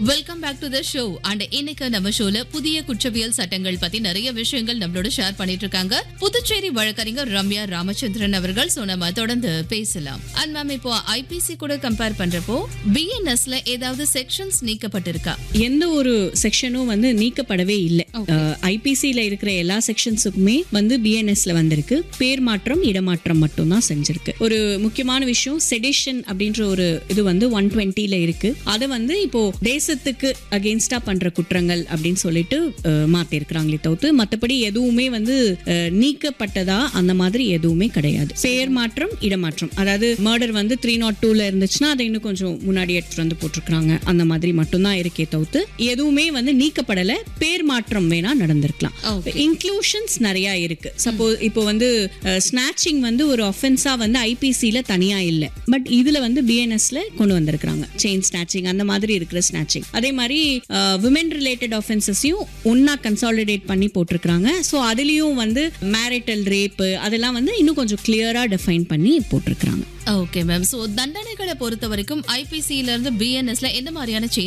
Welcome back to the show and இன்னைக்கு நம்ம ஷோல புதிய குற்றவியல் சட்டங்கள் பத்தி நிறைய விஷயங்கள் நம்மளோட ஷேர் பண்ணிட்டு இருக்காங்க புதுச்சேரி வழக்கறிஞர் ரம்யா ராமச்சந்திரன் அவர்கள் சோ நம்ம தொடர்ந்து பேசலாம் அண்ட் மேம் இப்போ ஐபிசி கூட கம்பேர் பண்றப்போ பிஎன்எஸ்ல ஏதாவது செக்ஷன்ஸ் நீக்கப்பட்டிருக்கா எந்த ஒரு செக்ஷனும் வந்து நீக்கப்படவே இல்லை ஐபிசியில் இருக்கிற எல்லா செக்ஷன்ஸுக்குமே வந்து பிஎன்எஸ்ல வந்திருக்கு பேர் மாற்றம் இடமாற்றம் மட்டும்தான் செஞ்சிருக்கு ஒரு முக்கியமான விஷயம் செடிஷன் அப்படின்ற ஒரு இது வந்து ஒன் டுவெண்ட்டில இருக்கு அதை வந்து இப்போ தேசத்துக்கு அகெயின்ஸ்டா பண்ற குற்றங்கள் அப்படின்னு சொல்லிட்டு அஹ், மாத்திருக்கிறாங்களே தவிர்த்து மற்றபடி எதுவுமே வந்து அஹ், நீக்கப்பட்டதா அந்த மாதிரி எதுவுமே கிடையாது பெயர் மாற்றம் இடமாற்றம் அதாவது மர்டர் வந்து த்ரீ நாட் டூல இருந்துச்சுன்னா அதை இன்னும் கொஞ்சம் முன்னாடி எடுத்துட்டு வந்து போட்டிருக்காங்க அந்த மாதிரி மட்டும்தான் இருக்கே தவிர்த்து எதுவுமே வந்து நீக்கப்படல பேர் மாற்றம் வேணா நடந்திருக்கலாம் Okay. இன்க்ளூஷன்ஸ் நிறைய இருக்கு சப்போஸ் இப்போ வந்து ஸ்நாச்சிங் வந்து ஒரு ஒஃபென்ஸா வந்து ஐபிசில தனியா இல்ல பட் இதுல வந்து பிஎன்எஸ்ல கொண்டு வந்திருக்காங்க செயின் ஸ்நாச்சிங் அந்த மாதிரி இருக்கிற ஸ்நாச்சிங் அதே மாதிரி விமென் ரிலேட்டட் ஒஃபென்சஸையும் ஒன்னா கன்சாலிடேட் பண்ணி போட்டிருக்காங்க ஸோ அதுலயும் வந்து மேரிட்டல் ரேப்பு அதெல்லாம் வந்து இன்னும் கொஞ்சம் கிளியரா டிஃபைன் பண்ணி போட்டிருக்காங்க ஓகே மேம் சோ தண்டனைகளை பொறுத்த வரைக்கும் ஐபிசில இருந்து பிஎன்எஸ்ல எந்த மாதிரியான